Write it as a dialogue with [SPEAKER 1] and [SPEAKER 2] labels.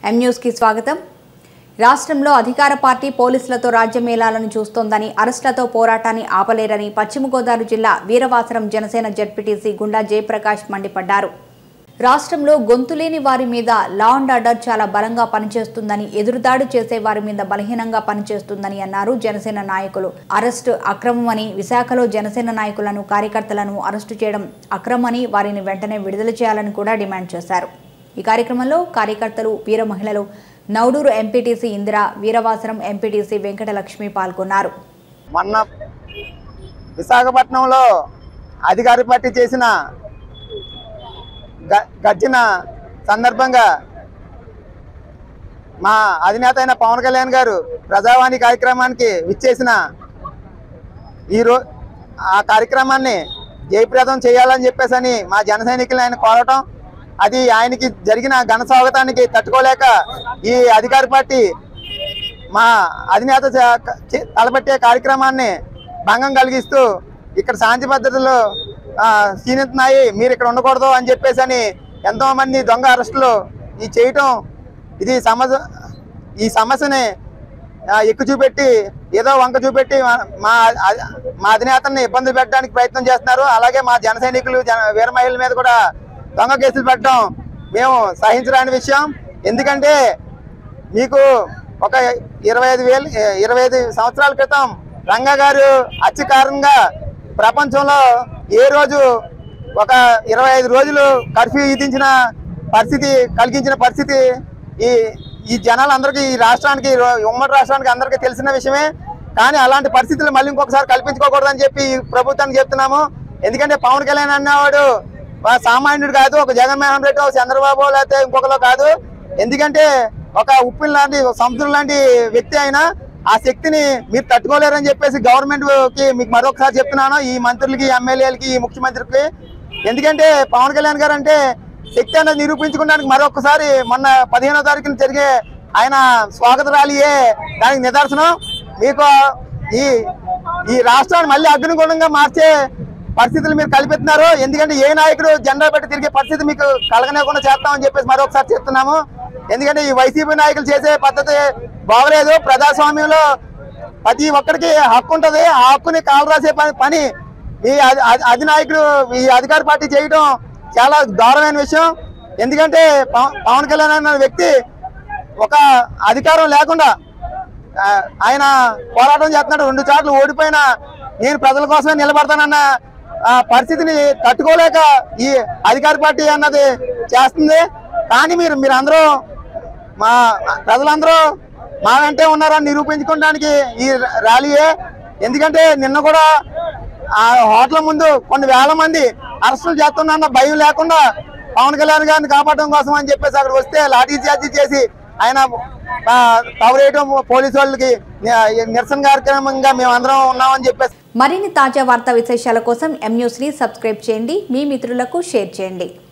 [SPEAKER 1] ఎం న్యూస్కి స్వాగతం రాష్ట్రంలో అధికార పార్టీ పోలీసులతో రాజ్యమేళాలను చూస్తోందని అరెస్టులతో పోరాటాన్ని ఆపలేరని పశ్చిమ గోదావరి జిల్లా వీరవాసరం జనసేన జడ్పీటీసీ గుండా జయప్రకాష్ మండిపడ్డారు రాష్ట్రంలో గొంతులేని వారి మీద లా అండ్ ఆర్డర్ చాలా బలంగా పనిచేస్తుందని ఎదురుదాడి చేసే వారి మీద బలహీనంగా పనిచేస్తుందని అన్నారు జనసేన నాయకులు అరెస్టు అక్రమమని విశాఖలో జనసేన నాయకులను కార్యకర్తలను అరెస్టు చేయడం అక్రమని వారిని వెంటనే విడుదల చేయాలని కూడా డిమాండ్ చేశారు ఈ కార్యక్రమంలో కార్యకర్తలు వీర మహిళలు నౌడూరు ఎంపీటీసీ ఇందిర వీరవాసరం ఎంపీటీసీ వెంకటలక్ష్మి పాల్గొన్నారు
[SPEAKER 2] మొన్న విశాఖపట్నంలో అధికార పార్టీ చేసిన గ- గర్జన సందర్భంగా మా అధినేత అయిన పవన్ కళ్యాణ్ గారు ప్రజావాణి కార్యక్రమానికి విచ్చేసిన ఈరో ఆ కార్యక్రమాన్ని జయప్రదం చేయాలని చెప్పేసి అని మా జన సైనికులు ఆయన కోరటం అది ఆయనకి జరిగిన ఘన స్వాగతానికి తట్టుకోలేక ఈ అధికార పార్టీ మా అధినేత చ- చే- తలపెట్టే కార్యక్రమాన్ని భంగం కలిగిస్తూ ఇక్కడ శాంతి భద్రతలు ఆ, క్షీణిస్తున్నాయి మీరు ఇక్కడ ఉండకూడదు అని చెప్పేసి అని ఎంతో మంది దొంగ అరెస్టులు ఈ చేయటం ఇది సమస్య ఈ సమస్యని ఆ, ఎక్కువ చూపెట్టి ఏదో వంక చూపెట్టి మా- మా అ- మా అధినేతని ఇబ్బంది పెట్టడానికి ప్రయత్నం చేస్తున్నారు అలాగే మా జన సైనికులు జన వీర మహిళల మీద కూడా దొంగ కేసులు పెట్టడం మేము సహించరాని విషయం ఎందుకంటే మీకు ఒక ఇరవై ఐదు వేలు ఇరవై ఐదు సంవత్సరాల క్రితం రంగా గారు హత్య కారణంగా ప్రపంచంలో ఏ రోజు ఒక ఇరవై ఐదు రోజులు కర్ఫ్యూ విధించిన పరిస్థితి కలిగించిన పరిస్థితి ఈ ఈ జనాలందరికీ ఈ రాష్ట్రానికి రో- ఉమ్మడి రాష్ట్రానికి అందరికీ తెలిసిన విషయమే కానీ అలాంటి పరిస్థితులు మళ్ళీ ఇంకొకసారి కల్పించుకోకూడదని చెప్పి ఈ ప్రభుత్వానికి చెప్తున్నాము ఎందుకంటే పవన్ కళ్యాణ్ అన్నవాడు ఆ సామాన్యుడు కాదు ఒక జగన్మోహన్ రెడ్డి ఒక చంద్రబాబు లేకపోతే ఇంకొకరు కాదు ఎందుకంటే ఒక ఉప్పిల్ లాంటి ఒక సముద్రం లాంటి వ్యక్తి అయినా ఆ శక్తిని మీరు తట్టుకోలేరని చెప్పేసి గవర్నమెంట్ కి మీకు మరొకసారి చెప్తున్నాను ఈ మంత్రులకి ఎమ్మెల్యేలకి ఈ ముఖ్యమంత్రికి ఎందుకంటే పవన్ కళ్యాణ్ గారు అంటే శక్తి అనేది నిరూపించుకోవడానికి మరొకసారి మొన్న పదిహేనో తారీఖున జరిగే ఆయన స్వాగత ర్యాలీయే దానికి నిదర్శనం మీకు ఈ ఈ రాష్ట్రాన్ని మళ్ళీ అగ్నిగుణంగా మార్చే పరిస్థితులు మీరు కల్పిస్తున్నారు ఎందుకంటే ఏ నాయకుడు జెండా పెట్టి తిరిగే పరిస్థితి మీకు కలగనేకుండా చేస్తామని చెప్పేసి మరొకసారి చెప్తున్నాము ఎందుకంటే ఈ వైసీపీ నాయకులు చేసే పద్ధతి బాగలేదు ప్రజాస్వామ్యంలో ప్రతి ఒక్కరికి హక్కు ఉంటది ఆ హక్కుని కాలు రాసే పని పని ఈ అధి- అధి- అధినాయకుడు ఈ అధికార పార్టీ చేయడం చాలా దారుణమైన విషయం ఎందుకంటే పవ- పవన్ కళ్యాణ్ అన్న వ్యక్తి ఒక అధికారం లేకుండా ఆ, ఆయన పోరాటం చేస్తున్నాడు రెండు చాట్లు ఓడిపోయినా నేను ప్రజల కోసమే నిలబడతానన్న ఆ, పరిస్థితిని తట్టుకోలేక ఈ అధికార పార్టీ అన్నది చేస్తుంది కానీ మీరు మీరందరూ మా ప్రజలందరూ మా వెంటే ఉన్నారని నిరూపించుకోవడానికి ఈ ర్యాలీయే ఎందుకంటే నిన్న కూడా ఆ హోటల్ ముందు కొన్ని వేల మంది అరెస్టులు చేస్తున్నా భయం లేకుండా పవన్ కళ్యాణ్ గారిని కాపాడడం కోసం అని చెప్పేసి అక్కడ వస్తే లాఠీ చార్జీ చేసి ఆయన ఆ, కవరేయడం పోలీసు వాళ్ళకి ని- నిరసన కార్యక్రమంగా మేము అందరం ఉన్నామని చెప్పేసి
[SPEAKER 1] మరిన్ని తాజా వార్తా విశేషాల కోసం ఎం న్యూస్ని సబ్స్క్రైబ్ చేయండి మీ మిత్రులకు షేర్ చేయండి